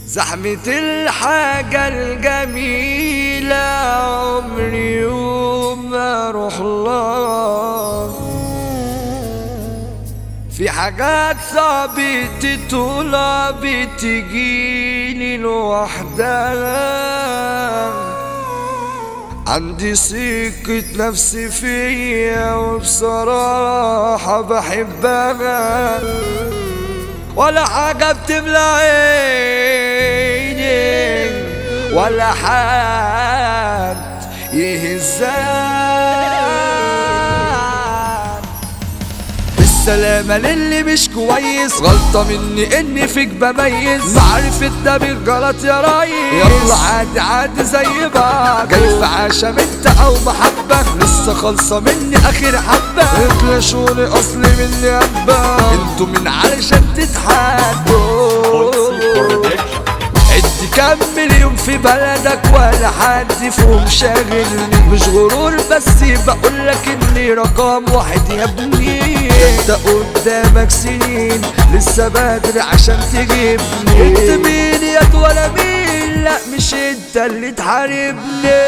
زحمة الحاجة الجميلة عمري يوم ما اروح لها في حاجات صعبة تطولها بتجيني لوحدها عندي ثقة نفسي فيا وبصراحة بحبها ولا حاجة بتملى عيني ولا حد يهزان بالسلامة للي مش كويس غلطة مني اني فيك بميز معرفة ده بالغلط يا ريس يلا عادي عادي زي بعض جاي في عشم انت او محبة لسه خالصة مني اخر حبة اتلاشوني اصلي مني ابا انتوا من علشان تتحدوا عد كام مليون في بلدك ولا حد فيهم شاغلني مش غرور بس بقولك اني رقم واحد يا ابني انت قدامك سنين لسه بدري عشان تجيبني انت مين يا ولا مين لا مش انت اللي تحاربني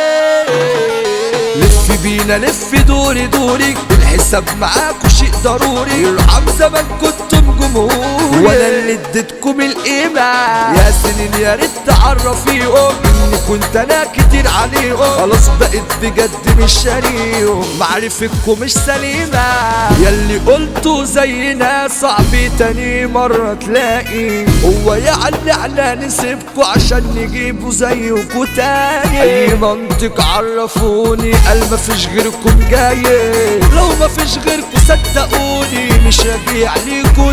لف بينا لف دوري دوري الحساب معاكوا شيء ضروري يرحم زمان كنتم جمهوري وانا اللي اديتكم القيمة يا سنين يا ريت تعرفيهم اني كنت انا كتير عليهم خلاص بقيت بجد مش شاريهم معرفتكم مش سليمة ياللي قلتوا زينا صعب تاني مرة تلاقي هو يعني احنا نسيبكوا عشان نجيبوا زيكوا تاني اي منطق عرفوني قال مفيش غيركم جاي لو مفيش غيركوا صدقوني مش راجع ليكوا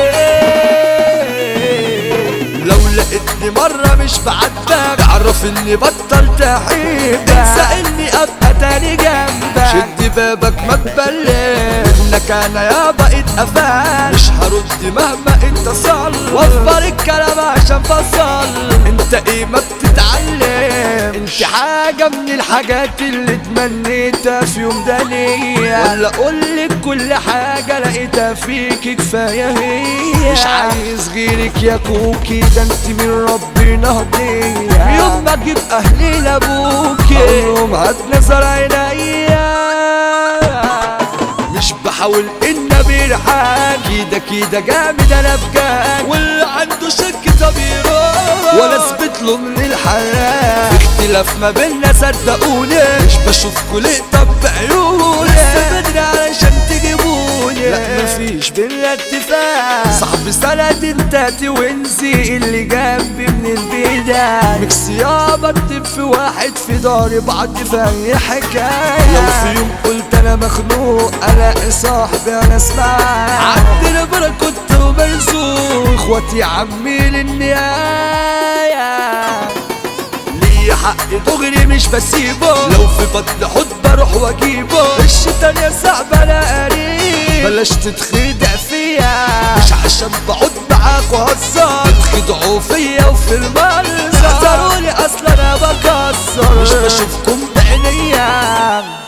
تاني لو لقيتني مرة مش بعاتبك اعرف اني بطلت احبك انسى اني ابقى تاني جنبك شد بابك ما تبلش انك انا يا بقيت قفال مش هرد مهما انت صل وفر الكلام عشان فصل انت ايه ما بتتعلم انت حاجة من الحاجات اللي تمنيتها في يوم ده ليا ولا اقولك كل حاجة لقيتها فيك كفاية هي مش عايز غيرك يا كوكي ده انت من ربنا هدية يوم ما اجيب اهلي لابوكي اقولهم هات نظر عينيا مش بحاول ان ابير حاجة كده كده جامد انا بجد واللي عنده شك طب يروح وانا اثبت له من الحياة اختلاف ما بينا صدقوني مش بشوف كل طب بعيوني لسه بدري علشان تجيبوني لا مفيش بينا اتفاق صاحبي سند انت توينزي اللي جنبي من البداية ميكس يابا اكتب في واحد في داري بعض في اي حكاية لو في يوم قلت انا مخنوق الاقي صاحبي انا اسمع عندنا برا كنت ومرزوق اخواتي عمي للنهاية ليه حق دغري مش بسيبه لو في بطن حد بروح واجيبه الشيطان يا صعب انا قريب بلاش تتخدع فيا مش عشان بقعد معاك وهزر تتخدعوا فيا وفي المنظر احذروني اصلا انا بكسر مش بشوفكم بعينيا